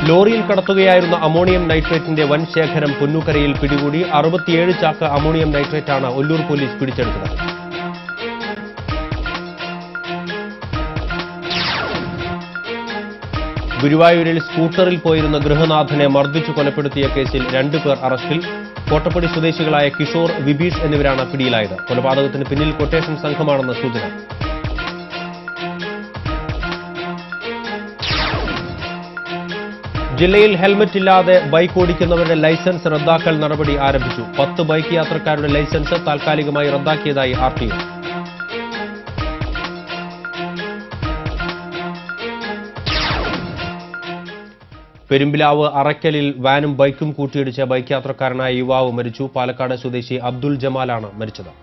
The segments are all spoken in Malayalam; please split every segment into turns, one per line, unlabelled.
ലോറിയിൽ കടത്തുകയായിരുന്ന അമോണിയം നൈട്രേറ്റിന്റെ വൻ ശേഖരം പൊന്നുക്കരയിൽ പിടികൂടി അറുപത്തിയേഴ് ചാക്ക് അമോണിയം നൈട്രേറ്റാണ് ഒല്ലൂർ പോലീസ് പിടിച്ചെടുത്തത് ഗുരുവായൂരിൽ സ്കൂട്ടറിൽ പോയിരുന്ന ഗൃഹനാഥനെ മർദ്ദിച്ചു കൊലപ്പെടുത്തിയ കേസിൽ രണ്ടുപേർ അറസ്റ്റിൽ കോട്ടപ്പടി സ്വദേശികളായ കിഷോർ വിബീഷ് എന്നിവരാണ് പിടിയിലായത് കൊലപാതകത്തിന് പിന്നിൽ കൊട്ടേഷൻ സംഘമാണെന്ന് സൂചന ജില്ലയിൽ ഹെൽമറ്റ് ഇല്ലാതെ ബൈക്ക് ഓടിക്കുന്നവരുടെ ലൈസൻസ് റദ്ദാക്കൽ നടപടി ആരംഭിച്ചു പത്ത് ബൈക്ക് യാത്രക്കാരുടെ ലൈസൻസ് താൽക്കാലികമായി റദ്ദാക്കിയതായി ആർ ടി ഒ പെരുമ്പിലാവ് അറയ്ക്കലിൽ വാനും ബൈക്കും കൂട്ടിയിടിച്ച ബൈക്ക് യാത്രക്കാരനായ യുവാവ് മരിച്ചു പാലക്കാട് സ്വദേശി അബ്ദുൽ ജമാലാണ് മരിച്ചത്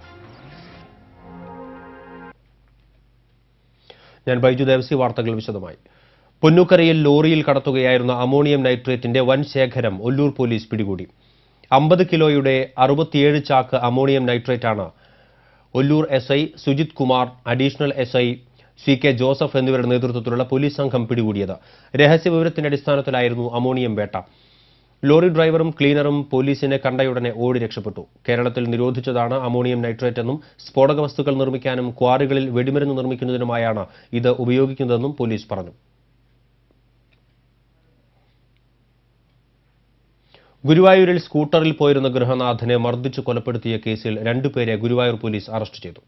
ഞാൻ ബൈജു ദേവസി വാർത്തകൾ വിശദമായി പൊന്നുക്കരയിൽ ലോറിയിൽ കടത്തുകയായിരുന്ന അമോണിയം നൈട്രേറ്റിന്റെ വൻ ശേഖരം ഒല്ലൂർ പോലീസ് പിടികൂടി അമ്പത് കിലോയുടെ അറുപത്തിയേഴ് ചാക്ക് അമോണിയം നൈട്രേറ്റാണ് Ollur S I Sujith Kumar additional S I C K Joseph എന്നിവരുടെ നേതൃത്വത്തിലുള്ള പോലീസ് സംഘം പിടികൂടിയത് രഹസ്യവിവരത്തിന്റെ അടിസ്ഥാനത്തിലായിരുന്നു അമോണിയം വേട്ട ലോറി ഡ്രൈവറും ക്ലീനറും പോലീസിനെ കണ്ടയുടനെ ഓടി രക്ഷപ്പെട്ടു കേരളത്തിൽ നിരോധിച്ചതാണ് അമോണിയം നൈട്രേറ്റ് എന്നും സ്ഫോടക വസ്തുക്കൾ നിർമ്മിക്കാനും ക്വാറികളിൽ വെടിമരുന്ന് നിർമ്മിക്കുന്നതിനുമായാണ് ഇത് ഉപയോഗിക്കുന്നതെന്നും പോലീസ് പറഞ്ഞു ഗുരുവായൂരിൽ സ്കൂട്ടറിൽ പോയിരുന്ന ഗൃഹനാഥനെ മർദ്ദിച്ചു കൊലപ്പെടുത്തിയ കേസിൽ രണ്ടുപേരെ ഗുരുവായൂർ പോലീസ് അറസ്റ്റ് ചെയ്തു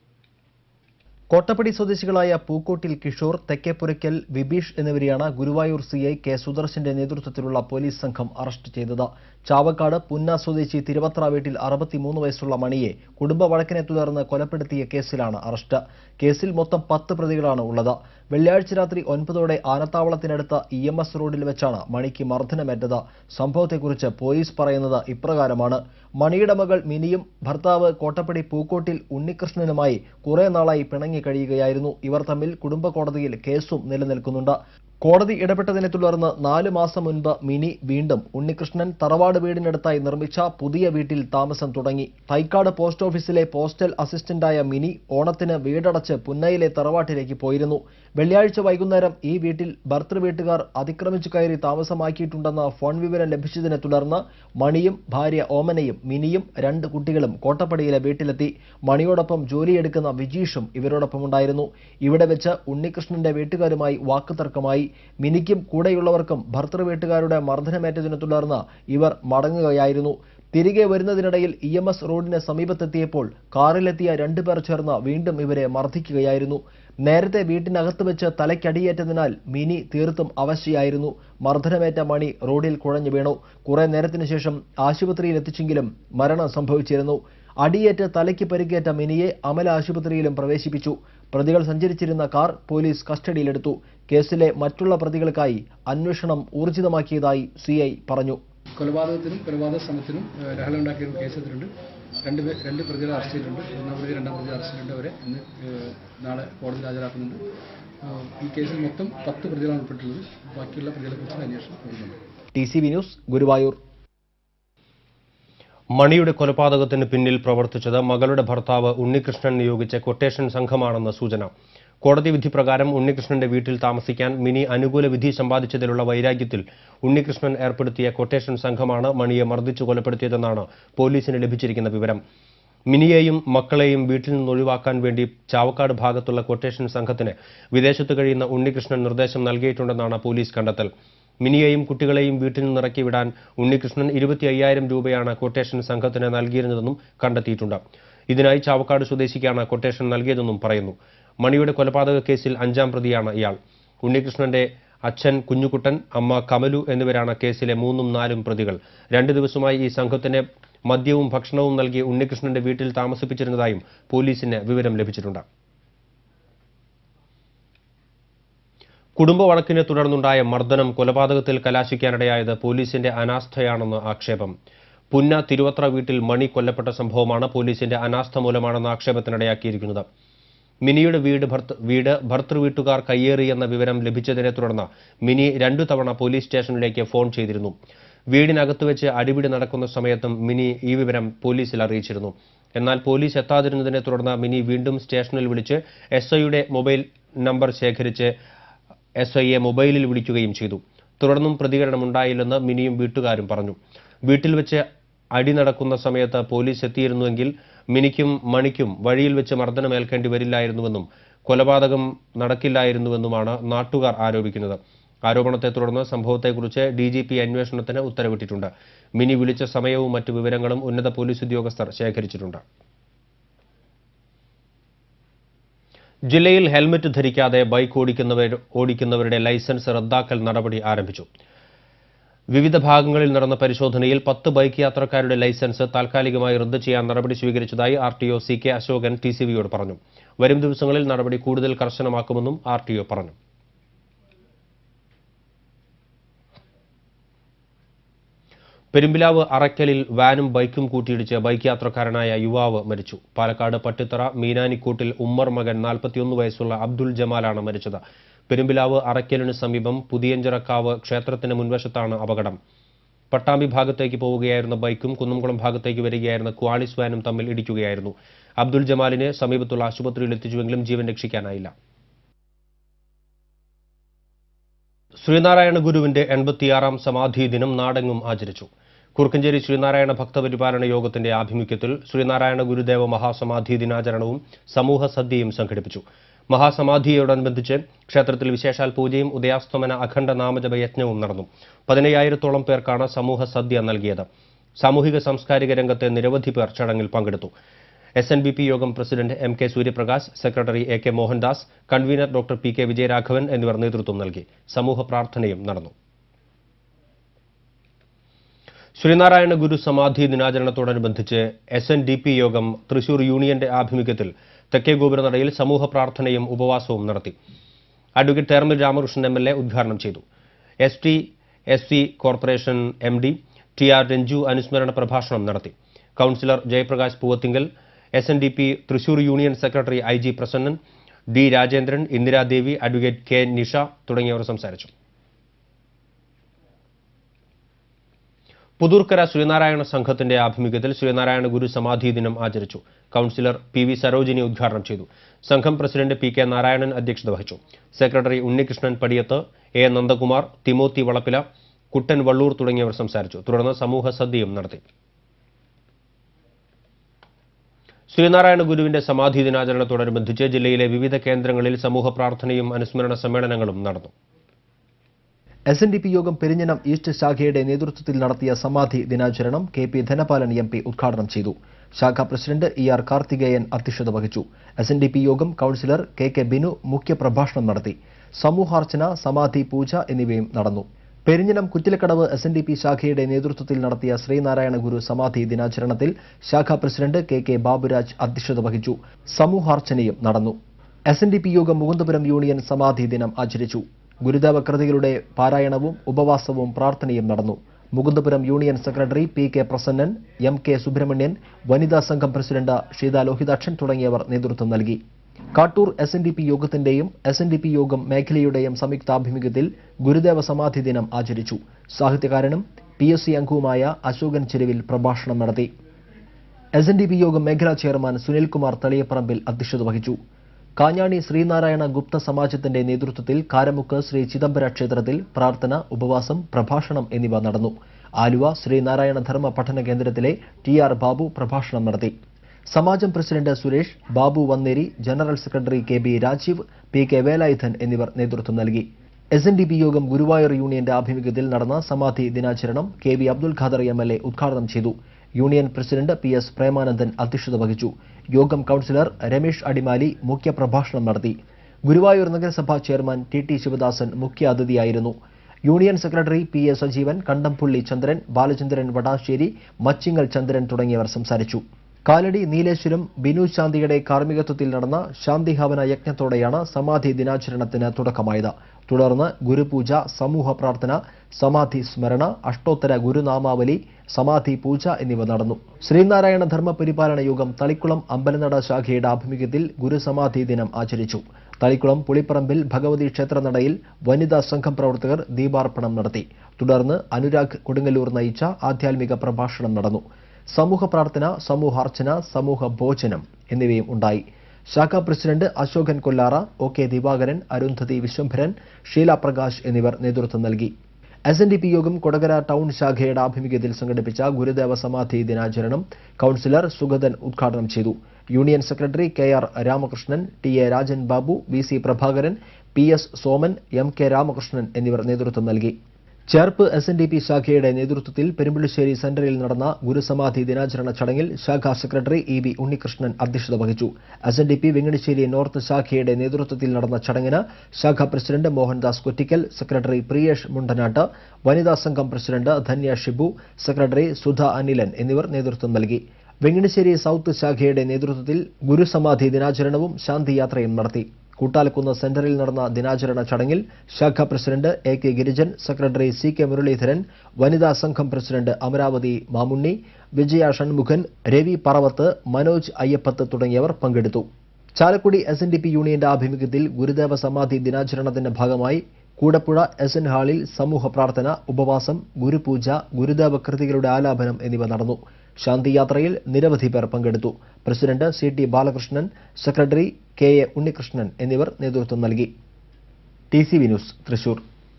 കോട്ടപ്പടി സ്വദേശികളായ പൂക്കോട്ടിൽ കിഷോർ തെക്കേപ്പുരയ്ക്കൽ വിബീഷ് എന്നിവരെയാണ് ഗുരുവായൂർ സി ഐ കെ സുദർശന്റെ നേതൃത്വത്തിലുള്ള പോലീസ് സംഘം അറസ്റ്റ് ചെയ്തത് ചാവക്കാട് പുന്ന സ്വദേശി തിരുവത്ര വീട്ടിൽ അറുപത്തിമൂന്ന് വയസ്സുള്ള മണിയെ കുടുംബ വഴക്കിനെ തുടർന്ന് കൊലപ്പെടുത്തിയ കേസിലാണ് അറസ്റ്റ് കേസിൽ മൊത്തം പത്ത് പ്രതികളാണ് ഉള്ളത് വെള്ളിയാഴ്ച രാത്രി ഒൻപതോടെ ആനത്താവളത്തിനടുത്ത ഇ എം എസ് റോഡിൽ വെച്ചാണ് മണിക്ക് മർദ്ദനമേറ്റത് സംഭവത്തെക്കുറിച്ച് പോലീസ് പറയുന്നത് ഇപ്രകാരമാണ് മണിയുടെ മകൾ മിനിയും ഭർത്താവ് കോട്ടപ്പടി പൂക്കോട്ടിൽ ഉണ്ണികൃഷ്ണനുമായി കുറെ നാളായി പിണങ്ങി കഴിയുകയായിരുന്നു ഇവർ തമ്മിൽ കുടുംബ കോടതിയിൽ കേസും നിലനിൽക്കുന്നുണ്ട് കോടതി ഇടപെട്ടതിനെ തുടർന്ന് നാല് മാസം മുൻപ് മിനി വീണ്ടും ഉണ്ണികൃഷ്ണൻ തറവാട് വീടിനടുത്തായി നിർമ്മിച്ച പുതിയ വീട്ടിൽ താമസം തുടങ്ങി തൈക്കാട് പോസ്റ്റ് ഓഫീസിലെ പോസ്റ്റൽ അസിസ്റ്റന്റായ മിനി ഓണത്തിന് വീടടച്ച് പുന്നയിലെ തറവാട്ടിലേക്ക് പോയിരുന്നു വെള്ളിയാഴ്ച വൈകുന്നേരം ഈ വീട്ടിൽ ഭർത്തൃ വീട്ടുകാർ അതിക്രമിച്ചു കയറി താമസമാക്കിയിട്ടുണ്ടെന്ന ഫോൺ വിവരം ലഭിച്ചതിനെ തുടർന്ന് മണിയും ഭാര്യ ഓമനയും മിനിയും രണ്ട് കുട്ടികളും കോട്ടപ്പടിയിലെ വീട്ടിലെത്തി മണിയോടൊപ്പം ജോലിയെടുക്കുന്ന വിജീഷും ഇവരോടൊപ്പമുണ്ടായിരുന്നു ഇവിടെ വെച്ച് ഉണ്ണികൃഷ്ണന്റെ വീട്ടുകാരുമായി വാക്കുതർക്കമായി മിനിക്കും കൂടെയുള്ളവർക്കും ഭർത്തൃ വീട്ടുകാരുടെ മർദ്ദനമേറ്റതിനെ തുടർന്ന് ഇവർ മടങ്ങുകയായിരുന്നു തിരികെ വരുന്നതിനിടയിൽ ഇ എം എസ് റോഡിന് സമീപത്തെത്തിയപ്പോൾ കാറിലെത്തിയ രണ്ടുപേർ ചേർന്ന് വീണ്ടും ഇവരെ മർദ്ദിക്കുകയായിരുന്നു നേരത്തെ വീട്ടിനകത്ത് വെച്ച് തലയ്ക്കടിയേറ്റതിനാൽ മിനി തീർത്തും അവശയായിരുന്നു മർദ്ദനമേറ്റ മണി റോഡിൽ കുഴഞ്ഞു വീണു കുറെ നേരത്തിനു ശേഷം ആശുപത്രിയിൽ എത്തിച്ചെങ്കിലും മരണം സംഭവിച്ചിരുന്നു അടിയേറ്റ് തലയ്ക്ക് പരിക്കേറ്റ മിനിയെ അമല ആശുപത്രിയിലും പ്രവേശിപ്പിച്ചു പ്രതികൾ സഞ്ചരിച്ചിരുന്ന കാർ പോലീസ് കസ്റ്റഡിയിലെടുത്തു കേസിലെ മറ്റുള്ള പ്രതികൾക്കായി അന്വേഷണം ഊർജിതമാക്കിയതായി സി പറഞ്ഞു
കൊലപാതകത്തിനും കൊലപാതക ശ്രമത്തിനും ഏഹ്, ലഹള ഉണ്ടാക്കിയ ഒരു കേസ് എടുത്തിട്ടുണ്ട് രണ്ട് പേ- രണ്ട് പ്രതികളെ അറസ്റ്റ് ചെയ്തിട്ടുണ്ട് ഒന്നാം പ്രതി രണ്ടാം പ്രതി അറസ്റ്റ് ചെയ്തിട്ടുണ്ട് അവരെ ഇന്ന് ഏഹ്, നാളെ കോടതിയിൽ ഹാജരാക്കുന്നുണ്ട് ഏഹ്, ഈ കേസിൽ മൊത്തം പത്ത് പ്രതികളാണ് ഉൾപ്പെട്ടിട്ടുള്ളത് ബാക്കിയുള്ള പ്രതികളെക്കുറിച്ചുള്ള അന്വേഷണം തുടരുന്നുണ്ട്
T C V news Guruvayur
മണിയുടെ കൊലപാതകത്തിന് പിന്നിൽ പ്രവർത്തിച്ചത് മകളുടെ ഭർത്താവ് ഉണ്ണികൃഷ്ണൻ നിയോഗിച്ച കൊട്ടേഷൻ സംഘമാണെന്ന് സൂചന കോടതി വിധി പ്രകാരം ഉണ്ണികൃഷ്ണന്റെ വീട്ടിൽ താമസിക്കാൻ മിനി അനുകൂല വിധി സമ്പാദിച്ചതിലുള്ള വൈരാഗ്യത്തിൽ ഉണ്ണികൃഷ്ണൻ ഏർപ്പെടുത്തിയ കൊട്ടേഷൻ സംഘമാണ് മണിയെ മർദ്ദിച്ചു കൊലപ്പെടുത്തിയതെന്നാണ് പോലീസിന് ലഭിച്ചിരിക്കുന്ന വിവരം മിനിയെയും മക്കളെയും വീട്ടിൽ നിന്ന് ഒഴിവാക്കാൻ വേണ്ടി ചാവക്കാട് ഭാഗത്തുള്ള കൊട്ടേഷൻ സംഘത്തിന് വിദേശത്ത് കഴിയുന്ന ഉണ്ണികൃഷ്ണൻ നിർദ്ദേശം നൽകിയിട്ടുണ്ടെന്നാണ് പോലീസ് കണ്ടെത്തൽ മിനിയെയും കുട്ടികളെയും വീട്ടിൽ നിന്ന് ഇറക്കി വിടാൻ ഉണ്ണികൃഷ്ണൻ ഇരുപത്തി അയ്യായിരം രൂപയാണ് കൊട്ടേഷൻ സംഘത്തിന് നൽകിയിരുന്നതെന്നും കണ്ടെത്തിയിട്ടുണ്ട് ഇതിനായി ചാവക്കാട് സ്വദേശിക്കാണ് കൊട്ടേഷൻ നൽകിയതെന്നും പറയുന്നു മണിയുടെ കൊലപാതക കേസിൽ അഞ്ചാം പ്രതിയാണ് ഇയാൾ ഉണ്ണികൃഷ്ണന്റെ അച്ഛൻ കുഞ്ഞുകുട്ടൻ അമ്മ കമലു എന്നിവരാണ് കേസിലെ മൂന്നും നാലും പ്രതികൾ രണ്ട് ദിവസമായി ഈ സംഘത്തിന് മദ്യവും ഭക്ഷണവും നൽകി ഉണ്ണികൃഷ്ണന്റെ വീട്ടിൽ താമസിപ്പിച്ചിരുന്നതായും പോലീസിന് വിവരം ലഭിച്ചിട്ടുണ്ട് കുടുംബ വഴക്കിനെ തുടർന്നുണ്ടായ മർദ്ദനം കൊലപാതകത്തിൽ കലാശിക്കാനിടയായത് പോലീസിന്റെ അനാസ്ഥയാണെന്ന് ആക്ഷേപം പുന്ന തിരുവത്ര വീട്ടിൽ മണി കൊല്ലപ്പെട്ട സംഭവമാണ് പോലീസിന്റെ അനാസ്ഥ മൂലമാണെന്ന ആക്ഷേപത്തിനിടയാക്കിയിരിക്കുന്നത് മിനിയുടെ വീട് ഭർത്ത് വീട് ഭർത്തൃ വീട്ടുകാർ കയ്യേറിയെന്ന വിവരം ലഭിച്ചതിനെ തുടർന്ന് മിനി രണ്ടു തവണ പോലീസ് സ്റ്റേഷനിലേക്ക് ഫോൺ ചെയ്തിരുന്നു വീടിനകത്ത് വെച്ച് അടിപിടി നടക്കുന്ന സമയത്തും മിനി ഈ വിവരം പോലീസിൽ അറിയിച്ചിരുന്നു എന്നാൽ പോലീസ് എത്താതിരുന്നതിനെ തുടർന്ന് മിനി വീണ്ടും സ്റ്റേഷനിൽ വിളിച്ച് എസ് ഐയുടെ മൊബൈൽ നമ്പർ ശേഖരിച്ച് എസ് ഐയെ മൊബൈലിൽ വിളിക്കുകയും ചെയ്തു തുടർന്നും പ്രതികരണമുണ്ടായില്ലെന്ന് മിനിയും വീട്ടുകാരും പറഞ്ഞു വീട്ടിൽ വെച്ച് അടി നടക്കുന്ന സമയത്ത് പോലീസ് എത്തിയിരുന്നുവെങ്കിൽ മിനിക്കും മണിക്കും വഴിയിൽ വെച്ച് മർദ്ദനമേൽക്കേണ്ടി വരില്ലായിരുന്നുവെന്നും കൊലപാതകം നടക്കില്ലായിരുന്നുവെന്നുമാണ് നാട്ടുകാർ ആരോപിക്കുന്നത് ആരോപണത്തെ തുടർന്ന് സംഭവത്തെക്കുറിച്ച് ഡി ജി പി അന്വേഷണത്തിന് ഉത്തരവിട്ടിട്ടുണ്ട് മിനി വിളിച്ച സമയവും മറ്റു വിവരങ്ങളും ഉന്നത പോലീസ് ഉദ്യോഗസ്ഥർ ശേഖരിച്ചിട്ടുണ്ട് ജില്ലയിൽ ഹെൽമറ്റ് ധരിക്കാതെ ബൈക്ക് ഓടിക്കുന്നവർ ഓടിക്കുന്നവരുടെ ലൈസൻസ് റദ്ദാക്കൽ നടപടി ആരംഭിച്ചു വിവിധ ഭാഗങ്ങളിൽ നടന്ന പരിശോധനയിൽ പത്ത് ബൈക്ക് യാത്രക്കാരുടെ ലൈസൻസ് താൽക്കാലികമായി റദ്ദ് ചെയ്യാൻ നടപടി സ്വീകരിച്ചതായി R T O C K Ashokan T C വിയോട് പറഞ്ഞു വരും ദിവസങ്ങളിൽ നടപടി കൂടുതൽ കർശനമാക്കുമെന്നും ആർ ടി ഒ പറഞ്ഞു പെരുമ്പിലാവ് അറയ്ക്കലിൽ വാനും ബൈക്കും കൂട്ടിയിടിച്ച് ബൈക്ക് യാത്രക്കാരനായ യുവാവ് മരിച്ചു പാലക്കാട് പട്ടിത്തറ മീനാനിക്കൂട്ടിൽ ഉമ്മർ മകൻ നാൽപ്പത്തിയൊന്ന് വയസ്സുള്ള അബ്ദുൽ ജമാലാണ് മരിച്ചത് പെരുമ്പിലാവ് അറയ്ക്കലിന് സമീപം പുതിയഞ്ചിറക്കാവ് ക്ഷേത്രത്തിന് മുൻവശത്താണ് അപകടം പട്ടാമ്പി ഭാഗത്തേക്ക് പോവുകയായിരുന്ന ബൈക്കും കുന്നംകുളം ഭാഗത്തേക്ക് വരികയായിരുന്ന ക്വാളിസ് വാനും തമ്മിൽ ഇടിക്കുകയായിരുന്നു അബ്ദുൽ ജമാലിനെ സമീപത്തുള്ള ആശുപത്രിയിൽ എത്തിച്ചുവെങ്കിലും ജീവൻ രക്ഷിക്കാനായില്ല ശ്രീനാരായണ ഗുരുവിന്റെ എൺപത്തിയാറാം സമാധി ദിനം നാടെങ്ങും ആചരിച്ചു കുറുക്കഞ്ചേരി ശ്രീനാരായണ ഭക്തപരിപാലന യോഗത്തിന്റെ ആഭിമുഖ്യത്തിൽ ശ്രീനാരായണ ഗുരുദേവ മഹാസമാധി ദിനാചരണവും സമൂഹ സദ്യയും സംഘടിപ്പിച്ചു മഹാസമാധിയോടനുബന്ധിച്ച് ക്ഷേത്രത്തിൽ വിശേഷാൽ പൂജയും ഉദയാസ്തമന അഖണ്ഡ നാമജപ യജ്ഞവും നടന്നു പതിനയ്യായിരത്തോളം പേർക്കാണ് സമൂഹ സദ്യ നൽകിയത് സാമൂഹിക സാംസ്കാരിക രംഗത്തെ നിരവധി പേർ ചടങ്ങിൽ പങ്കെടുത്തു S N B P Yogam president M K Suryaprakash secretary A K Mohandas convener doctor P K Vijayaraghavan എന്നിവർ നേതൃത്വം നൽകി സമൂഹ പ്രാർത്ഥനയും നടന്നു ശ്രീനാരായണ ഗുരു സമാധി ദിനാചരണത്തോടനുബന്ധിച്ച് S N D P Yogam Thrissur യൂണിയന്റെ ആഭിമുഖ്യത്തിൽ തെക്കേ ഗോപുരനടയിൽ സമൂഹ പ്രാർത്ഥനയും ഉപവാസവും നടത്തി advocate Thermil Ramakrishnan M L A ഉദ്ഘാടനം ചെയ്തു S T S C corporation M D T R Ranju അനുസ്മരണ പ്രഭാഷണം നടത്തി councillor Jayaprakash Poovathinkal S N D P Thrissur union secretary I G Prasannan D Rajendran Indiradevi advocate K Nisha തുടങ്ങിയവർ സംസാരിച്ചു പുതൂർക്കര ശ്രീനാരായണ സംഘത്തിന്റെ ആഭിമുഖ്യത്തിൽ ശ്രീനാരായണ ഗുരു സമാധി ദിനം ആചരിച്ചു കൗൺസിലർ പി വി സരോജിനി ഉദ്ഘാടനം ചെയ്തു സംഘം പ്രസിഡന്റ് പി കെ നാരായണൻ അധ്യക്ഷത വഹിച്ചു secretary Unnikrishnan Padiyath A Nandakumar Timothy Valappila Kuttan Vallur തുടങ്ങിയവർ സംസാരിച്ചു തുടർന്ന് സമൂഹ സദ്യയും നടത്തി ശ്രീനാരായണ ഗുരുവിന്റെ സമാധി ദിനാചരണത്തോടനുബന്ധിച്ച് ജില്ലയിലെ വിവിധ കേന്ദ്രങ്ങളിൽ സമൂഹ പ്രാർത്ഥനയും അനുസ്മരണ സമ്മേളനങ്ങളും നടന്നു
എസ് എൻ ഡി പി യോഗം പെരിഞ്ഞനം ഈസ്റ്റ് ശാഖയുടെ നേതൃത്വത്തിൽ നടത്തിയ സമാധി ദിനാചരണം K P Dhanapalan M P ഉദ്ഘാടനം ചെയ്തു ശാഖാ പ്രസിഡന്റ് ഇ ആർ കാർത്തികേയൻ അധ്യക്ഷത വഹിച്ചു S N D P Yogam councillor K K Binu മുഖ്യപ്രഭാഷണം നടത്തി സമൂഹാർച്ചന സമാധി പൂജ എന്നിവയും നടന്നു Perinjanam Kuttilakkadavu S N D P ശാഖയുടെ നേതൃത്വത്തിൽ നടത്തിയ ശ്രീനാരായണ ഗുരു സമാധി ദിനാചരണത്തിൽ ശാഖാ പ്രസിഡന്റ് കെ കെ ബാബുരാജ് അധ്യക്ഷത വഹിച്ചു സമൂഹാർച്ചനയും നടന്നു എസ് എൻ ഡി പി യോഗം മുകുന്ദപുരം യൂണിയൻ സമാധി ദിനം ആചരിച്ചു ഗുരുദേവ കൃതികളുടെ പാരായണവും ഉപവാസവും പ്രാർത്ഥനയും നടന്നു Mukundapuram union secretary P K Prasannan M K Subrahmanyan വനിതാ സംഘം പ്രസിഡന്റ് ഷീത ലോഹിതാക്ഷൻ തുടങ്ങിയവർ നേതൃത്വം നൽകി Kattoor S N D P യോഗത്തിന്റെയും S N D P Yogam മേഖലയുടെയും സംയുക്താഭിമുഖ്യത്തിൽ ഗുരുദേവ സമാധി ദിനം ആചരിച്ചു സാഹിത്യകാരനും പി എസ് സി അംഗവുമായ അശോകൻ ചെരുവിൽ പ്രഭാഷണം നടത്തി എസ് എൻ ഡി പി യോഗം മേഖലാ ചെയർമാൻ സുനിൽകുമാർ തളിയപ്പറമ്പിൽ അധ്യക്ഷത വഹിച്ചു കാഞ്ഞാണി ശ്രീനാരായണ ഗുപ്ത സമാജത്തിന്റെ നേതൃത്വത്തിൽ കാരമുക്ക് ശ്രീ ചിദംബര ക്ഷേത്രത്തിൽ പ്രാർത്ഥന ഉപവാസം പ്രഭാഷണം എന്നിവ നടന്നു ആലുവ ശ്രീനാരായണ ധർമ്മ പഠന കേന്ദ്രത്തിലെ ടി ആർ ബാബു പ്രഭാഷണം നടത്തി സമാജം president Suresh Babu Vanneri general secretary K B Rajeev P K Velayudhan എന്നിവർ നേതൃത്വം നൽകി എസ് എൻ ഡി പി യോഗം ഗുരുവായൂർ യൂണിയന്റെ ആഭിമുഖ്യത്തിൽ നടന്ന സമാധി ദിനാചരണം K V Abdul Khader M L A ഉദ്ഘാടനം ചെയ്തു union president P S Premanandan അധ്യക്ഷത വഹിച്ചു യോഗം കൌൺസിലർ രമേഷ് അടിമാലി മുഖ്യപ്രഭാഷണം നടത്തി ഗുരുവായൂർ നഗരസഭാ ചെയർമാൻ ടി ടി ശിവദാസൻ മുഖ്യ അതിഥിയായിരുന്നു union secretary P A Sajeevan Kandampully Chandran Balachandran Vadassery Machingal Chandran തുടങ്ങിയവർ സംസാരിച്ചു കാലടി നീലേശ്വരം ബിനു ശാന്തിയുടെ കാർമ്മികത്വത്തിൽ നടന്ന ശാന്തിഹവന യജ്ഞത്തോടെയാണ് സമാധി ദിനാചരണത്തിന് തുടക്കമായത് തുടർന്ന് ഗുരുപൂജ സമൂഹ പ്രാർത്ഥന സമാധി സ്മരണ അഷ്ടോത്തര ഗുരുനാമാവലി സമാധി പൂജ എന്നിവ നടന്നു ശ്രീനാരായണ ധർമ്മ പരിപാലന യോഗം തളിക്കുളം അമ്പലനട ശാഖയുടെ ആഭിമുഖ്യത്തിൽ ഗുരുസമാധി ദിനം ആചരിച്ചു തളിക്കുളം പുളിപ്പറമ്പിൽ ഭഗവതി ക്ഷേത്രനടയിൽ വനിതാ സംഘം പ്രവർത്തകർ ദീപാർപ്പണം നടത്തി തുടർന്ന് അനുരാഗ് കൊടുങ്ങല്ലൂർ നയിച്ച ആധ്യാത്മിക പ്രഭാഷണം നടന്നു സമൂഹ പ്രാർത്ഥന സമൂഹാർച്ചന സമൂഹ ഭോജനം എന്നിവയും ഉണ്ടായി ശാഖാ president Ashokan Kollara O K Divakaran Arundhathi Viswambharan Sheela Prakash എന്നിവർ നേതൃത്വം നൽകി എസ് എൻ ഡി പി യോഗം കൊടകര ടൗൺ ശാഖയുടെ ആഭിമുഖ്യത്തിൽ സംഘടിപ്പിച്ച ഗുരുദേവ സമാധി ദിനാചരണം കൌൺസിലർ സുഗതൻ ഉദ്ഘാടനം ചെയ്തു union secretary K R Ramakrishnan T A Rajan Babu V C Prabhakaran P S Soman M K Ramakrishnan എന്നിവർ നേതൃത്വം നൽകി Cherpu S N D P ശാഖയുടെ നേതൃത്വത്തിൽ പെരുമ്പുള്ളിശ്ശേരി സെന്ററിൽ നടന്ന ഗുരുസമാധി ദിനാചരണ ചടങ്ങിൽ ശാഖാ സെക്രട്ടറി ഇ ബി ഉണ്ണികൃഷ്ണൻ അധ്യക്ഷത വഹിച്ചു S N D P Venginissery north ശാഖയുടെ നേതൃത്വത്തിൽ നടന്ന ചടങ്ങിന് ശാഖാ പ്രസിഡന്റ് മോഹൻദാസ് കൊറ്റിക്കൽ സെക്രട്ടറി പ്രിയേഷ് മുണ്ടനാട്ട് വനിതാ സംഘം പ്രസിഡന്റ് ധന്യ ഷിബു സെക്രട്ടറി സുധ അനിലൻ എന്നിവർ നേതൃത്വം നൽകി വെങ്ങണിശ്ശേരി സൌത്ത് ശാഖയുടെ നേതൃത്വത്തിൽ ഗുരുസമാധി ദിനാചരണവും ശാന്തിയാത്രയും നടത്തി കൂട്ടാലക്കുന്ന് സെന്ററിൽ നടന്ന ദിനാചരണ ചടങ്ങിൽ ശാഖാ president A K Girijan secretary C K Muraleedharan വനിതാ സംഘം പ്രസിഡന്റ് അമരാവതി മാമുണ്ണി വിജയ ഷൺമുഖൻ രവി പറവത്ത് മനോജ് അയ്യപ്പത്ത് തുടങ്ങിയവർ പങ്കെടുത്തു Chalakudy S N D P യൂണിയന്റെ ആഭിമുഖ്യത്തിൽ ഗുരുദേവ സമാധി ദിനാചരണത്തിന്റെ ഭാഗമായി കൂടപ്പുഴ എസ് എൻ ഹാളിൽ സമൂഹ പ്രാർത്ഥന ഉപവാസം ഗുരുപൂജ ഗുരുദേവ കൃതികളുടെ ആലാപനം എന്നിവ നടന്നു ശാന്തിയാത്രയിൽ നിരവധി പേർ പങ്കെടുത്തു president C T Balakrishnan secretary K A Unnikrishnan എന്നിവർ നേതൃത്വം നൽകി T C V news Thrissur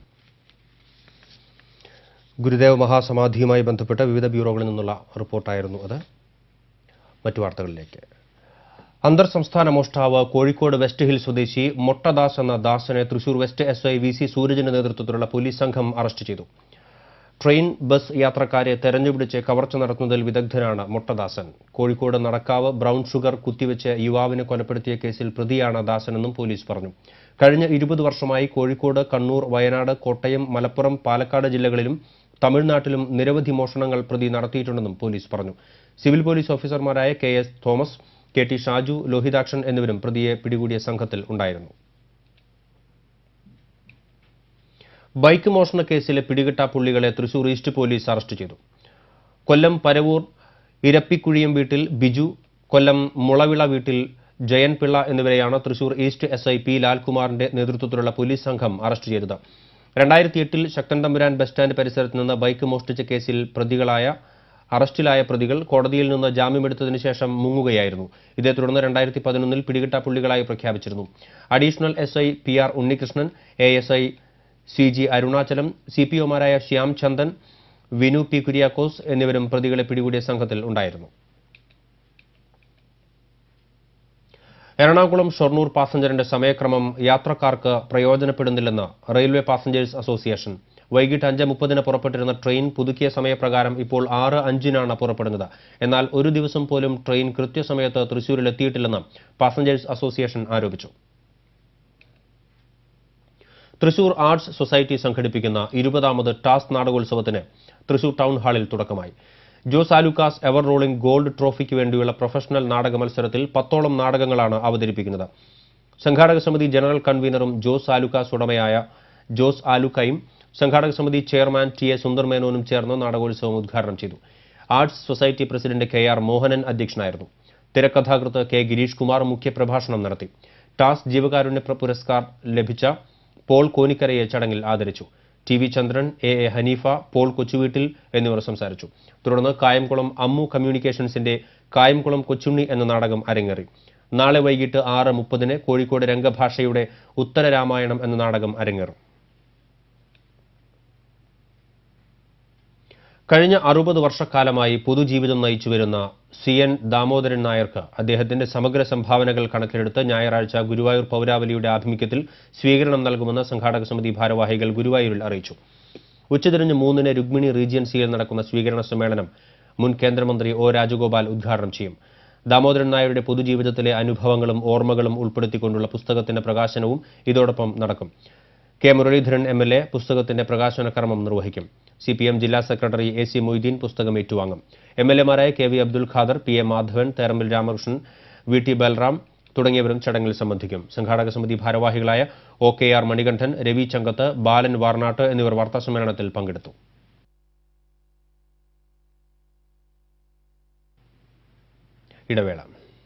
Gurudeva മഹാസമാധിയുമായി ബന്ധപ്പെട്ട വിവിധ ബ്യൂറോകളിൽ നിന്നുള്ള റിപ്പോർട്ടായിരുന്നു അത് മറ്റു വാർത്തകളിലേക്ക് അന്തർ സംസ്ഥാന മോഷ്ടാവ് കോഴിക്കോട് വെസ്റ്റ് ഹിൽ സ്വദേശി മൊട്ടദാസ് എന്ന ദാസനെ Thrissur west S I V C സൂരജിന്റെ നേതൃത്വത്തിലുള്ള പോലീസ് സംഘം അറസ്റ്റ് ചെയ്തു ട്രെയിൻ ബസ് യാത്രക്കാരെ തെരഞ്ഞുപിടിച്ച് കവർച്ച നടത്തുന്നതിൽ വിദഗ്ധനാണ് മൊട്ടദാസൻ കോഴിക്കോട് നടക്കാവ് ബ്രൗൺ ഷുഗർ കുത്തിവെച്ച് യുവാവിനെ കൊലപ്പെടുത്തിയ കേസിൽ പ്രതിയാണ് ദാസനെന്നും പോലീസ് പറഞ്ഞു കഴിഞ്ഞ ഇരുപത് വർഷമായി കോഴിക്കോട് കണ്ണൂർ വയനാട് കോട്ടയം മലപ്പുറം പാലക്കാട് ജില്ലകളിലും തമിഴ്നാട്ടിലും നിരവധി മോഷണങ്ങൾ പ്രതി നടത്തിയിട്ടുണ്ടെന്നും പോലീസ് പറഞ്ഞു സിവിൽ പോലീസ് ഓഫീസർമാരായ K S Thomas K T Shaju Lohithakshan എന്നിവരും പ്രതിയെ പിടികൂടിയ സംഘത്തിൽ ഉണ്ടായിരുന്നു ബൈക്ക് മോഷണ കേസിലെ പിടികിട്ടാപ്പുള്ളികളെ തൃശൂർ ഈസ്റ്റ് പോലീസ് അറസ്റ്റ് ചെയ്തു കൊല്ലം പരവൂർ ഇരപ്പിക്കുഴിയം വീട്ടിൽ ബിജു കൊല്ലം മുളവിള വീട്ടിൽ ജയൻ പിള്ള എന്നിവരെയാണ് Thrissur east S I P ലാൽകുമാറിന്റെ നേതൃത്വത്തിലുള്ള പോലീസ് സംഘം അറസ്റ്റ് ചെയ്തത് രണ്ടായിരത്തി എട്ടിൽ ശക്തൻ തമ്പുരാൻ ബസ് സ്റ്റാൻഡ് പരിസരത്ത് നിന്ന് ബൈക്ക് മോഷ്ടിച്ച കേസിൽ പ്രതികളായ അറസ്റ്റിലായ പ്രതികൾ കോടതിയിൽ നിന്ന് ജാമ്യമെടുത്തതിനു ശേഷം മുങ്ങുകയായിരുന്നു ഇതേ തുടർന്ന് രണ്ടായിരത്തി പതിനൊന്നിൽ പിടികിട്ടാപ്പുള്ളികളായി പ്രഖ്യാപിച്ചിരുന്നു additional S I P R Unnikrishnan A S I C G Arunachalam C P ഒമാരായ ശ്യാം ചന്ദൻ വിനു പി കുര്യാക്കോസ് എന്നിവരും പ്രതികളെ പിടികൂടിയ സംഘത്തിൽ ഉണ്ടായിരുന്നു എറണാകുളം ഷൊർണൂർ പാസഞ്ചറിന്റെ സമയക്രമം യാത്രക്കാർക്ക് പ്രയോജനപ്പെടുന്നില്ലെന്ന് റെയിൽവേ പാസഞ്ചേഴ്സ് അസോസിയേഷൻ വൈകിട്ട് അഞ്ച് മുപ്പതിന് പുറപ്പെട്ടിരുന്ന ട്രെയിൻ പുതുക്കിയ സമയപ്രകാരം ഇപ്പോൾ ആറ് അഞ്ചിനാണ് പുറപ്പെടുന്നത് എന്നാൽ ഒരു ദിവസം പോലും ട്രെയിൻ കൃത്യസമയത്ത് തൃശൂരിൽ എത്തിയിട്ടില്ലെന്ന് പാസഞ്ചേഴ്സ് അസോസിയേഷൻ ആരോപിച്ചു തൃശൂർ ആർട്സ് സൊസൈറ്റി സംഘടിപ്പിക്കുന്ന ഇരുപതാമത് ടാസ്ക് നാടകോത്സവത്തിന് തൃശൂർ ടൗൺ ഹാളിൽ തുടക്കമായി Jos Alukkas ever rolling gold ട്രോഫിക്ക് വേണ്ടിയുള്ള പ്രൊഫഷണൽ നാടക മത്സരത്തിൽ പത്തോളം നാടകങ്ങളാണ് അവതരിപ്പിക്കുന്നത് സംഘാടക സമിതി ജനറൽ കൺവീനറും ജോസ് ആലുക്കാസ് ഉടമയായ ജോസ് ആലുക്കയും സംഘാടക സമിതി ചെയർമാൻ ടി എ സുന്ദർ മേനോനും ചേർന്ന് നാടകോത്സവം ഉദ്ഘാടനം ചെയ്തു arts society president K R Mohanan അധ്യക്ഷനായിരുന്നു തിരക്കഥാകൃത്ത് കെ ഗിരീഷ് കുമാർ മുഖ്യപ്രഭാഷണം നടത്തി ടാസ് ജീവകാരുണ്യ പ്ര- പുരസ്കാർ ലഭിച്ച പോൾ കോനിക്കരയെ ചടങ്ങിൽ ആദരിച്ചു T V Chandran A A Haneefa Paul Kochuveettil എന്നിവർ സംസാരിച്ചു തുടർന്ന് കായംകുളം അമ്മു കമ്മ്യൂണിക്കേഷൻസിന്റെ കായംകുളം കൊച്ചുണ്ണി എന്ന നാടകം അരങ്ങേറി നാളെ വൈകിട്ട് ആറ് മുപ്പതിന് കോഴിക്കോട് രംഗഭാഷയുടെ ഉത്തരരാമായണം എന്ന നാടകം അരങ്ങേറും കഴിഞ്ഞ അറുപത് വർഷക്കാലമായി പൊതുജീവിതം നയിച്ചു വരുന്ന സി എൻ ദാമോദരൻ നായർക്ക് അദ്ദേഹത്തിന്റെ സമഗ്ര സംഭാവനകൾ കണക്കിലെടുത്ത് ഞായറാഴ്ച ഗുരുവായൂർ പൗരാവലിയുടെ ആഭിമുഖ്യത്തിൽ സ്വീകരണം നൽകുമെന്ന് സംഘാടക സമിതി ഭാരവാഹികൾ ഗുരുവായൂരിൽ അറിയിച്ചു ഉച്ചതിരിഞ്ഞ് മൂന്നിന് രുക്മിണി റീജിയൻസിയിൽ നടക്കുന്ന സ്വീകരണ സമ്മേളനം മുൻ കേന്ദ്രമന്ത്രി ഒ രാജഗോപാൽ ഉദ്ഘാടനം ചെയ്യും ദാമോദരൻ നായരുടെ പൊതുജീവിതത്തിലെ അനുഭവങ്ങളും ഓർമ്മകളും ഉൾപ്പെടുത്തിക്കൊണ്ടുള്ള പുസ്തകത്തിന്റെ പ്രകാശനവും ഇതോടൊപ്പം നടക്കും K Muraleedharan M L A പുസ്തകത്തിന്റെ പ്രകാശന കർമ്മം നിർവഹിക്കും സി പി എം ജില്ലാ സെക്രട്ടറി എ സി മൊയ്തീൻ പുസ്തകം ഏറ്റുവാങ്ങും എം എൽ എമാരായ K V Abdul Khader P A Madhavan Therambil Ramakrishnan V T Balram തുടങ്ങിയവരും ചടങ്ങിൽ സംബന്ധിക്കും സംഘാടക സമിതി ഭാരവാഹികളായ O K R Manikandan Ravi Chankath Balan Varnatt എന്നിവർ വാർത്താസമ്മേളനത്തിൽ പങ്കെടുത്തു ഇടവേള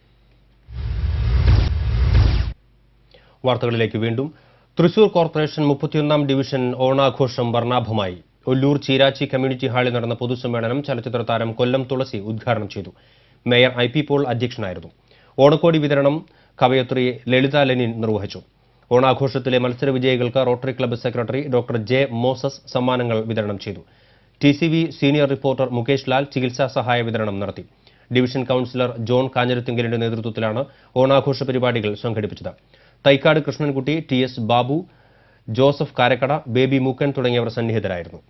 വാർത്തകളിലേക്ക് വീണ്ടും തൃശൂർ കോർപ്പറേഷൻ മുപ്പത്തിയൊന്നാം ഡിവിഷൻ ഓണാഘോഷം വർണ്ണാഭമായി ഒല്ലൂർ ചീരാച്ചി കമ്മ്യൂണിറ്റി ഹാളിൽ നടന്ന പൊതുസമ്മേളനം ചലച്ചിത്ര താരം കൊല്ലം തുളസി ഉദ്ഘാടനം ചെയ്തു മേയർ ഐ പി പോൾ അധ്യക്ഷനായിരുന്നു ഓണക്കോടി വിതരണം കവയത്രി ലളിത ലെനിൻ നിർവഹിച്ചു ഓണാഘോഷത്തിലെ മത്സര വിജയികൾക്ക് rotary club secretary doctor J Moses സമ്മാനങ്ങൾ വിതരണം ചെയ്തു T C V senior reporter Mukesh Lal ചികിത്സാ സഹായ വിതരണം നടത്തി ഡിവിഷൻ കൌൺസിലർ ജോൺ കാഞ്ഞിരത്തിങ്കലിന്റെ നേതൃത്വത്തിലാണ് ഓണാഘോഷ പരിപാടികൾ സംഘടിപ്പിച്ചത് തൈക്കാട് കൃഷ്ണൻകുട്ടി ടി എസ് ബാബു ജോസഫ് കാരക്കട ബേബി മൂക്കൻ തുടങ്ങിയവർ സന്നിഹിതരായിരുന്നു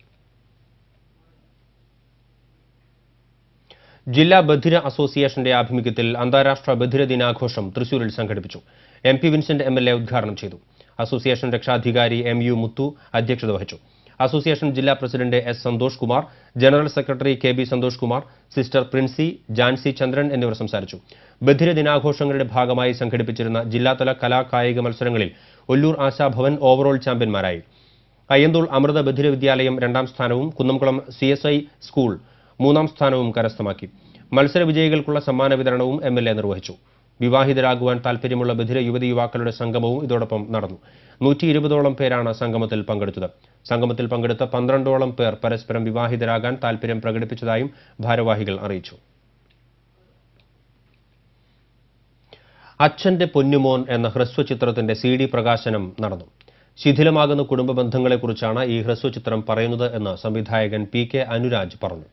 ജില്ലാ ബധിര അസോസിയേഷന്റെ ആഭിമുഖ്യത്തിൽ അന്താരാഷ്ട്ര ബധിര ദിനാഘോഷം തൃശൂരിൽ സംഘടിപ്പിച്ചു M P Vincent M L A ഉദ്ഘാടനം ചെയ്തു അസോസിയേഷൻ രക്ഷാധികാരി എം യു മുത്തു അധ്യക്ഷത വഹിച്ചു അസോസിയേഷൻ ജില്ലാ president S Santhosh Kumar general secretary K B Santhosh Kumar sister Princy Jancy Chandran എന്നിവർ സംസാരിച്ചു ബധിര ദിനാഘോഷങ്ങളുടെ ഭാഗമായി സംഘടിപ്പിച്ചിരുന്ന ജില്ലാതല കലാ കായിക മത്സരങ്ങളിൽ ഒല്ലൂർ ആശാഭവൻ ഓവറോൾ ചാമ്പ്യന്മാരായി അയ്യന്തോൾ അമൃത ബധിര വിദ്യാലയം രണ്ടാം സ്ഥാനവും Kunnamkulam C S I school മൂന്നാം സ്ഥാനവും കരസ്ഥമാക്കി മത്സര വിജയികൾക്കുള്ള സമ്മാന വിതരണവും എം എൽ എ നിർവഹിച്ചു വിവാഹിതരാകുവാൻ താൽപ്പര്യമുള്ള ബധിര യുവതി യുവാക്കളുടെ സംഗമവും ഇതോടൊപ്പം നടന്നു നൂറ്റി ഇരുപതോളം പേരാണ് സംഗമത്തിൽ പങ്കെടുത്തത് സംഗമത്തിൽ പങ്കെടുത്ത പന്ത്രണ്ടോളം പേർ പരസ്പരം വിവാഹിതരാകാൻ താൽപ്പര്യം പ്രകടിപ്പിച്ചതായും ഭാരവാഹികൾ അറിയിച്ചു അച്ഛന്റെ പൊന്നുമോൻ എന്ന ഹ്രസ്വചിത്രത്തിന്റെ സി ഡി പ്രകാശനം നടന്നു ശിഥിലമാകുന്ന കുടുംബ ബന്ധങ്ങളെക്കുറിച്ചാണ് ഈ ഹ്രസ്വചിത്രം പറയുന്നത് എന്ന് സംവിധായകൻ പി കെ അനുരാജ് പറഞ്ഞു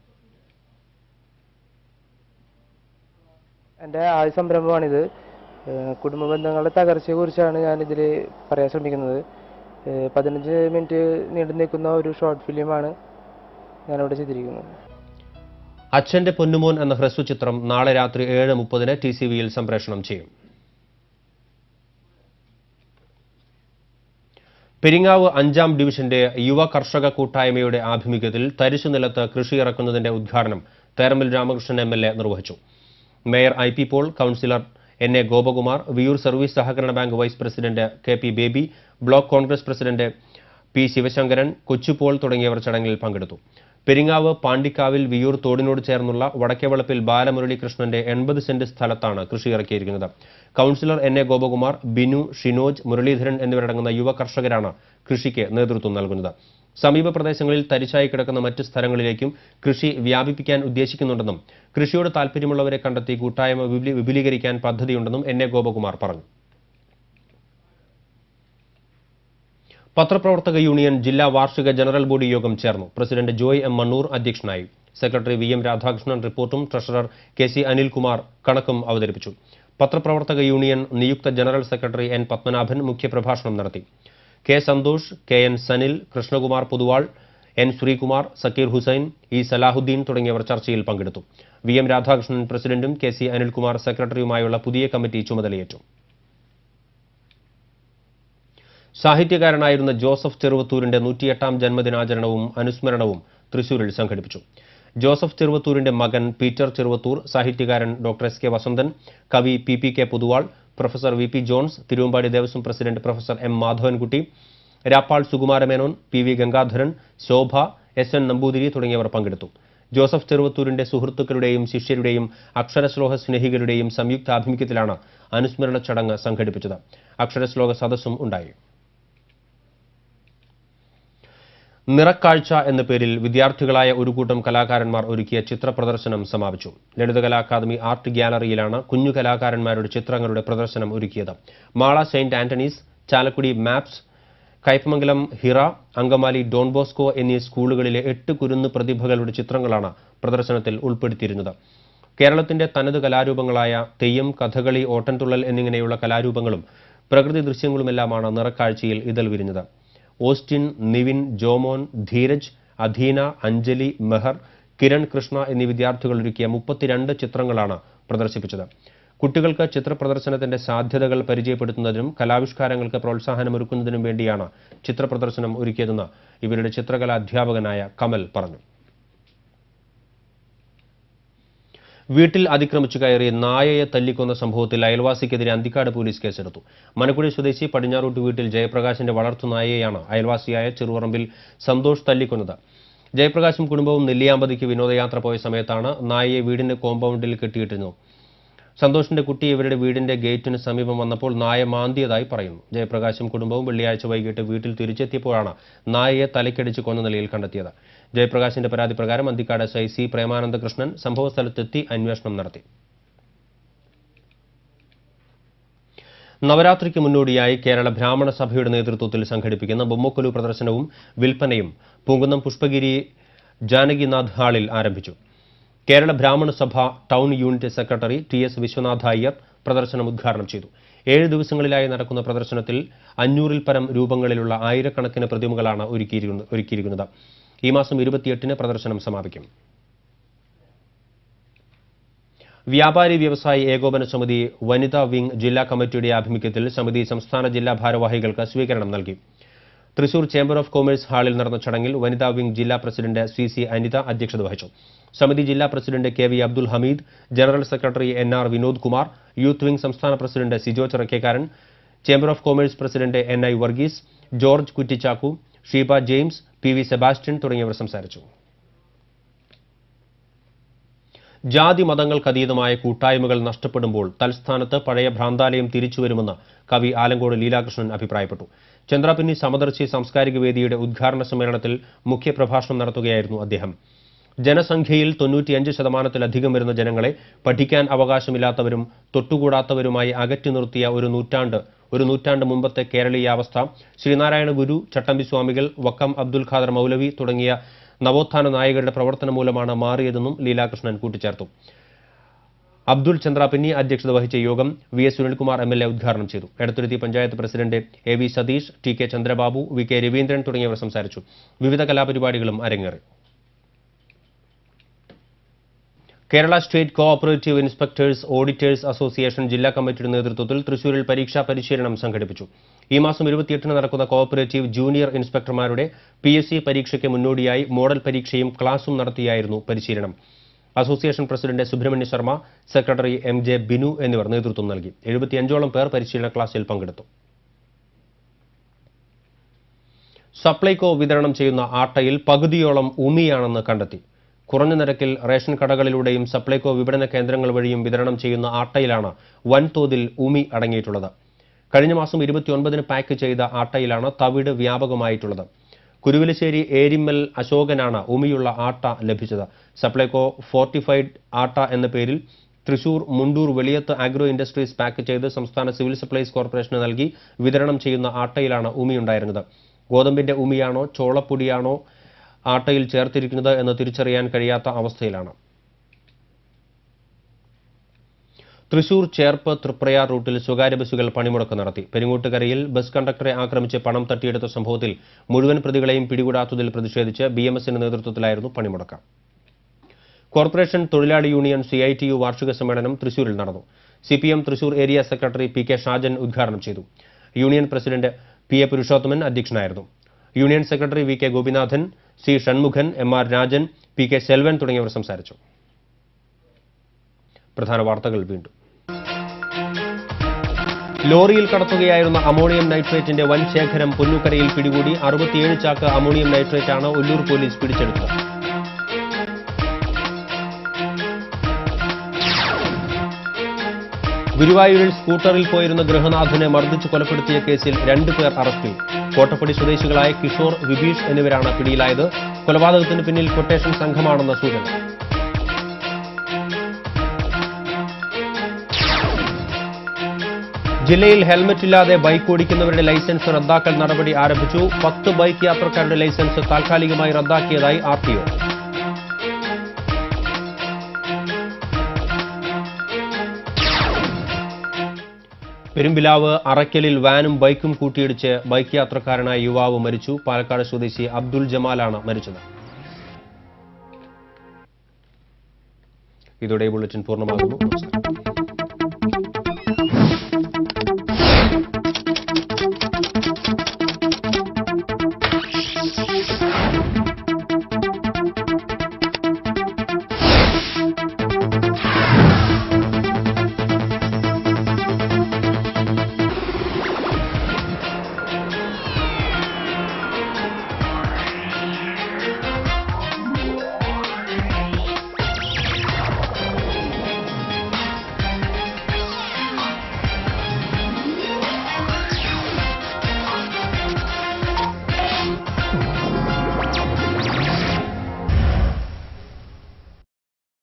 എൻ്റെ ആദ്യ സംരംഭമാണിത് ഏഹ് കുടുംബ ബന്ധങ്ങളുടെ തകർച്ചയെക്കുറിച്ചാണ് ഞാനിതിൽ പറയാൻ ശ്രമിക്കുന്നത് ഏഹ് പതിനഞ്ച് മിനിറ്റ് നീണ്ടു നിൽക്കുന്ന ഒരു ഷോർട്ട് ഫിലിമാണ് ഞാനിവിടെ ചെയ്തിരിക്കുന്നത്
അച്ഛന്റെ പൊന്നുമോൻ എന്ന ഹ്രസ്വചിത്രം നാളെ രാത്രി ഏഴ് മുപ്പതിന് ടി സി വിയിൽ സംപ്രേഷണം ചെയ്യും പെരിങ്ങാവ് അഞ്ചാം ഡിവിഷന്റെ യുവ കർഷക കൂട്ടായ്മയുടെ ആഭിമുഖ്യത്തിൽ തരിശു നിലത്ത് കൃഷി ഇറക്കുന്നതിന്റെ ഉദ്ഘാടനം Therambil Ramakrishnan M L A നിർവഹിച്ചു mayor I P Paul councillor N A Gopakumar Viyyur service സഹകരണ bank vice president K P Baby block Congress president P Sivasankaran Kochupaul തുടങ്ങിയവർ ചടങ്ങിൽ പങ്കെടുത്തു പെരിങ്ങാവ് പാണ്ടിക്കാവിൽ വിയൂർ തോടിനോട് ചേർന്നുള്ള വടക്കേവളപ്പിൽ ബാലമുരളീകൃഷ്ണന്റെ എൺപത് സെന്റ് സ്ഥലത്താണ് കൃഷി ഇറക്കിയിരിക്കുന്നത് councillor N A Gopakumar Binu Shinoj Muraleedharan എന്നിവരടങ്ങുന്ന യുവ കർഷകരാണ് കൃഷിക്ക് നേതൃത്വം നൽകുന്നത് സമീപ പ്രദേശങ്ങളിൽ തരിശായി കിടക്കുന്ന മറ്റ് സ്ഥലങ്ങളിലേക്കും കൃഷി വ്യാപിപ്പിക്കാൻ ഉദ്ദേശിക്കുന്നുണ്ടെന്നും കൃഷിയോട് താൽപ്പര്യമുള്ളവരെ കണ്ടെത്തി കൂട്ടായ്മ വിപുലീ- വിപുലീകരിക്കാൻ പദ്ധതിയുണ്ടെന്നും എൻ എ ഗോപകുമാർ പറഞ്ഞു പത്രപ്രവർത്തക യൂണിയൻ ജില്ലാ വാർഷിക ജനറൽ ബോഡി യോഗം ചേർന്നു പ്രസിഡന്റ് ജോയ് എം മണ്ണൂർ അധ്യക്ഷനായി സെക്രട്ടറി വി എം രാധാകൃഷ്ണൻ റിപ്പോർട്ടും ട്രഷറർ കെ സി അനിൽകുമാർ കണക്കും അവതരിപ്പിച്ചു പത്രപ്രവർത്തക യൂണിയൻ നിയുക്ത ജനറൽ സെക്രട്ടറി എൻ പത്മനാഭൻ മുഖ്യപ്രഭാഷണം നടത്തി K Santhosh K N Sanil Krishnakumar Poduval N Sreekumar Sakkir Hussain E Salahuddin തുടങ്ങിയവർ ചർച്ചയിൽ പങ്കെടുത്തു വി എം രാധാകൃഷ്ണൻ പ്രസിഡന്റും കെ സി അനിൽകുമാർ സെക്രട്ടറിയുമായുള്ള പുതിയ കമ്മിറ്റി ചുമതലയേറ്റു സാഹിത്യകാരനായിരുന്ന ജോസഫ് ചെറുവത്തൂരിന്റെ നൂറ്റിയെട്ടാം ജന്മദിനാചരണവും അനുസ്മരണവും തൃശൂരിൽ സംഘടിപ്പിച്ചു ജോസഫ് ചെറുവത്തൂരിന്റെ മകൻ പീറ്റർ ചെറുവത്തൂർ സാഹിത്യകാരൻ ഡോക്ടർ എസ് കെ വസന്തൻ കവി P P K Poduval professor V P Johns Thiruvambadi Devaswom president professor M Madhavankutty Rappal Sukumaramenon P V Gangadharan Shobha S N Namboothiri തുടങ്ങിയവർ പങ്കെടുത്തു ജോസഫ് ചെറുവത്തൂരിന്റെ സുഹൃത്തുക്കളുടെയും ശിഷ്യരുടെയും അക്ഷരശ്ലോക സ്നേഹികളുടെയും സംയുക്താഭിമുഖ്യത്തിലാണ് അനുസ്മരണ ചടങ്ങ് സംഘടിപ്പിച്ചത് അക്ഷരശ്ലോക സദസ്സും ഉണ്ടായി നിറക്കാഴ്ച എന്ന പേരിൽ വിദ്യാർത്ഥികളായ ഒരു കൂട്ടം കലാകാരന്മാർ ഒരുക്കിയ ചിത്ര പ്രദർശനം സമാപിച്ചു ലളിതകലാ അക്കാദമി ആർട്ട് ഗ്യാലറിയിലാണ് കുഞ്ഞു കലാകാരന്മാരുടെ ചിത്രങ്ങളുടെ പ്രദർശനം ഒരുക്കിയത് മാള സെയിന്റ് ആന്റണീസ് ചാലക്കുടി മാപ്സ് കയ്പമംഗലം ഹിറ അങ്കമാലി ഡോൺ ബോസ്കോ എന്നീ സ്കൂളുകളിലെ എട്ട് കുരുന്ന് പ്രതിഭകളുടെ ചിത്രങ്ങളാണ് പ്രദർശനത്തിൽ ഉൾപ്പെടുത്തിയിരുന്നത് കേരളത്തിന്റെ തനത് കലാരൂപങ്ങളായ തെയ്യം കഥകളി ഓട്ടൻതുള്ളൽ എന്നിങ്ങനെയുള്ള കലാരൂപങ്ങളും പ്രകൃതി ദൃശ്യങ്ങളുമെല്ലാമാണ് നിറക്കാഴ്ചയിൽ ഇതൽ വിരിഞ്ഞത് ഓസ്റ്റിൻ നിവിൻ ജോമോൻ ധീരജ് അധീന അഞ്ജലി മെഹർ കിരൺ കൃഷ്ണ എന്നീ വിദ്യാർത്ഥികൾ ഒരുക്കിയ മുപ്പത്തിരണ്ട് ചിത്രങ്ങളാണ് പ്രദർശിപ്പിച്ചത് കുട്ടികൾക്ക് ചിത്രപ്രദർശനത്തിന്റെ സാധ്യതകൾ പരിചയപ്പെടുത്തുന്നതിനും കലാവിഷ്കാരങ്ങൾക്ക് പ്രോത്സാഹനമൊരുക്കുന്നതിനും വേണ്ടിയാണ് ചിത്രപ്രദർശനം ഒരുക്കിയതെന്ന് ഇവരുടെ ചിത്രകലാ അധ്യാപകനായ കമൽ പറഞ്ഞു വീട്ടിൽ അതിക്രമിച്ചു കയറി നായയെ തല്ലിക്കൊന്ന സംഭവത്തിൽ അയൽവാസിക്കെതിരെ അന്തിക്കാട് പോലീസ് കേസെടുത്തു മനക്കുടി സ്വദേശി പടിഞ്ഞാറൂട്ട് വീട്ടിൽ ജയപ്രകാശിന്റെ വളർത്തുനായയെയാണ് അയൽവാസിയായ ചെറുവറമ്പിൽ സന്തോഷ് തല്ലിക്കൊന്നത് ജയപ്രകാശും കുടുംബവും നെല്ലിയാമ്പതിക്ക് വിനോദയാത്ര പോയ സമയത്താണ് നായയെ വീടിന്റെ കോമ്പൗണ്ടിൽ കെട്ടിയിട്ടിരുന്നു സന്തോഷിന്റെ കുട്ടി ഇവരുടെ വീടിന്റെ ഗേറ്റിന് സമീപം വന്നപ്പോൾ നായ മാന്തിയതായി പറയുന്നു ജയപ്രകാശും കുടുംബവും വെള്ളിയാഴ്ച വൈകിട്ട് വീട്ടിൽ തിരിച്ചെത്തിയപ്പോഴാണ് നായയെ തലക്കടിച്ച് കൊന്ന നിലയിൽ കണ്ടെത്തിയത് ജയപ്രകാശിന്റെ പരാതി പ്രകാരം Anthikad S I C Premananda Krishnan സംഭവസ്ഥലത്തെത്തി അന്വേഷണം നടത്തി നവരാത്രിക്ക് മുന്നോടിയായി കേരള ബ്രാഹ്മണ സഭയുടെ നേതൃത്വത്തിൽ സംഘടിപ്പിക്കുന്ന ബൊമ്മക്കൊലു പ്രദർശനവും വിൽപ്പനയും പൂങ്കുന്നം പുഷ്പഗിരി ജാനകിനാഥ് ഹാളിൽ ആരംഭിച്ചു Kerala Brahmana Sabha town unit secretary T S Viswanatha Iyer പ്രദർശനം ഉദ്ഘാടനം ചെയ്തു ഏഴ് ദിവസങ്ങളിലായി നടക്കുന്ന പ്രദർശനത്തിൽ അഞ്ഞൂറിൽ പരം രൂപങ്ങളിലുള്ള ആയിരക്കണക്കിന് പ്രതിമകളാണ് ഒരുക്കിയിരിക്കുന്ന- ഒരുക്കിയിരിക്കുന്നത് ഈ മാസം ഇരുപത്തിയെട്ടിന് പ്രദർശനം സമാപിക്കും വ്യാപാരി വ്യവസായി ഏകോപന സമിതി വനിതാ വിംഗ് ജില്ലാ കമ്മിറ്റിയുടെ ആഭിമുഖ്യത്തിൽ സമിതി സംസ്ഥാന ജില്ലാ ഭാരവാഹികൾക്ക് സ്വീകരണം നൽകി തൃശൂർ ചേംബർ ഓഫ് കൊമേഴ്സ് ഹാളിൽ നടന്ന ചടങ്ങിൽ വനിതാ വിംഗ് ജില്ലാ പ്രസിഡന്റ് സി സി അനിത അധ്യക്ഷത വഹിച്ചു സമിതി ജില്ലാ president K V Abdul Hameed general secretary N R Vinod Kumar youth wing സംസ്ഥാന president Sijo Chirakkekkaran chamber of commerce president N I Varghese George Kuttichakku Sheeba James P V Sebastian തുടങ്ങിയവർ സംസാരിച്ചു ജാതി മതങ്ങൾക്കതീതമായ കൂട്ടായ്മകൾ നഷ്ടപ്പെടുമ്പോൾ തൽസ്ഥാനത്ത് പഴയ ഭ്രാന്താലയം തിരിച്ചുവരുമെന്ന് കവി ആലങ്കോട് ലീലാകൃഷ്ണൻ അഭിപ്രായപ്പെട്ടു ചന്ദ്രാപിന്നി സമദർശി സാംസ്കാരിക വേദിയുടെ ഉദ്ഘാടന സമ്മേളനത്തിൽ മുഖ്യപ്രഭാഷണം നടത്തുകയായിരുന്നു അദ്ദേഹം ജനസംഖ്യയിൽ തൊണ്ണൂറ്റിയഞ്ച് ശതമാനത്തിലധികം വരുന്ന ജനങ്ങളെ പഠിക്കാൻ അവകാശമില്ലാത്തവരും തൊട്ടുകൂടാത്തവരുമായി അകറ്റി നിർത്തിയ ഒരു നൂറ്റാണ്ട് ഒരു നൂറ്റാണ്ട് മുമ്പത്തെ കേരളീയാവസ്ഥ ശ്രീനാരായണ ഗുരു ചട്ടമ്പി സ്വാമികൾ വക്കം അബ്ദുൽ ഖാദർ മൗലവി തുടങ്ങിയ നവോത്ഥാന നായകരുടെ പ്രവർത്തനം മൂലമാണ് മാറിയതെന്നും ലീലാകൃഷ്ണൻ കൂട്ടിച്ചേർത്തു അബ്ദുൾ ചന്ദ്രാപിന്നി അധ്യക്ഷത വഹിച്ച യോഗം V S Sunilkumar M L A ഉദ്ഘാടനം ചെയ്തു Edathuruthy panchayat president A V Satheesh T K Chandrababu V K Raveendran തുടങ്ങിയവർ സംസാരിച്ചു വിവിധ കലാപരിപാടികളും അരങ്ങേറി Kerala state cooperative inspectors auditors association ജില്ലാ കമ്മിറ്റിയുടെ നേതൃത്വത്തിൽ തൃശൂരിൽ പരീക്ഷാ പരിശീലനം സംഘടിപ്പിച്ചു ഈ മാസം ഇരുപത്തിയെട്ടിന് നടക്കുന്ന കോഓപ്പറേറ്റീവ് ജൂനിയർ ഇൻസ്പെക്ടർമാരുടെ പി എസ് സി പരീക്ഷയ്ക്ക് മുന്നോടിയായി മോഡൽ പരീക്ഷയും ക്ലാസും നടത്തിയായിരുന്നു പരിശീലനം association president Subramanya Sharma secretary M J Binu എന്നിവർ നേതൃത്വം നൽകി എഴുപത്തിയഞ്ചോളം പേർ പരിശീലന ക്ലാസ്സിൽ പങ്കെടുത്തു സപ്ലൈകോ വിതരണം ചെയ്യുന്ന ആട്ടയിൽ പകുതിയോളം ഉമിയാണെന്ന് കണ്ടെത്തി കുറഞ്ഞ നിരക്കിൽ റേഷൻ കടകളിലൂടെയും സപ്ലൈകോ വിപണന കേന്ദ്രങ്ങൾ വഴിയും വിതരണം ചെയ്യുന്ന ആട്ടയിലാണ് വൻതോതിൽ ഉമി അടങ്ങിയിട്ടുള്ളത് കഴിഞ്ഞ മാസം ഇരുപത്തിയൊൻപതിന് പാക്ക് ചെയ്ത ആട്ടയിലാണ് തവിട് വ്യാപകമായിട്ടുള്ളത് കുരുവിലശ്ശേരി ഏരിമ്മൽ അശോകനാണ് ഉമിയുള്ള ആട്ട ലഭിച്ചത് സപ്ലൈകോ ഫോർട്ടിഫൈഡ് ആട്ട എന്ന പേരിൽ Thrissur Mundur Veliyath agro industries pack ചെയ്ത് സംസ്ഥാന സിവിൽ സപ്ലൈസ് കോർപ്പറേഷന് നൽകി വിതരണം ചെയ്യുന്ന ആട്ടയിലാണ് ഉമിയുണ്ടായിരുന്നത് ഗോതമ്പിന്റെ ഉമിയാണോ ചോളപ്പൊടിയാണോ ആട്ടയിൽ ചേർത്തിരിക്കുന്നത് എന്ന് തിരിച്ചറിയാൻ കഴിയാത്ത അവസ്ഥയിലാണ് തൃശൂർ ചേർപ്പ് തൃപ്രയാർ റൂട്ടിൽ സ്വകാര്യ ബസ്സുകൾ പണിമുടക്ക് നടത്തി പെരിങ്ങോട്ടുകരയിൽ ബസ് കണ്ടക്ടറെ ആക്രമിച്ച് പണം തട്ടിയെടുത്ത സംഭവത്തിൽ മുഴുവൻ പ്രതികളെയും പിടികൂടാത്തതിൽ പ്രതിഷേധിച്ച് ബി എം എസിന്റെ നേതൃത്വത്തിലായിരുന്നു പണിമുടക്ക് കോർപ്പറേഷൻ തൊഴിലാളി union C I T U വാർഷിക സമ്മേളനം തൃശൂരിൽ നടന്നു C P M Thrissur area secretary P K Shajan ഉദ്ഘാടനം ചെയ്തു union president P A Purushothaman അധ്യക്ഷനായിരുന്നു union secretary V K Gopinathan C Shanmukhan M R Rajan P K Selvan തുടങ്ങിയവർ സംസാരിച്ചു പ്രധാന വാർത്തകൾ വീണ്ടും ലോറിയിൽ കടത്തുകയായിരുന്ന അമോണിയം നൈട്രേറ്റിന്റെ വൻ ശേഖരം പൊന്നുക്കരയിൽ പിടികൂടി അറുപത്തിയേഴ് ചാക്ക് അമോണിയം നൈട്രേറ്റാണ് ഒല്ലൂർ പോലീസ് പിടിച്ചെടുത്തത് ഗുരുവായൂരിൽ സ്കൂട്ടറിൽ പോയിരുന്ന ഗൃഹനാഥനെ മർദ്ദിച്ച് കൊലപ്പെടുത്തിയ കേസിൽ രണ്ടു പേർ അറസ്റ്റിൽ കോട്ടപ്പടി സ്വദേശികളായ കിഷോർ വിഭീഷ് എന്നിവരാണ് പിടിയിലായത് കൊലപാതകത്തിന് പിന്നിൽ കൊട്ടേഷൻ സംഘമാണെന്ന സൂചന ജില്ലയിൽ ഹെൽമറ്റ് ഇല്ലാതെ ബൈക്ക് ഓടിക്കുന്നവരുടെ ലൈസൻസ് റദ്ദാക്കൽ നടപടി ആരംഭിച്ചു പത്ത് ബൈക്ക് യാത്രക്കാരുടെ ലൈസൻസ് താൽക്കാലികമായി റദ്ദാക്കിയതായി ആർ ടി ഒ പെരുമ്പിലാവ് അറയ്ക്കലിൽ വാനും ബൈക്കും കൂട്ടിയിടിച്ച് ബൈക്ക് യാത്രക്കാരനായ യുവാവ് മരിച്ചു പാലക്കാട് സ്വദേശി അബ്ദുൽ ജമാലാണ് മരിച്ചത് ഇതോടെ ഈ ബുള്ളറ്റിൻ പൂർണ്ണമാകുന്നു നമസ്കാരം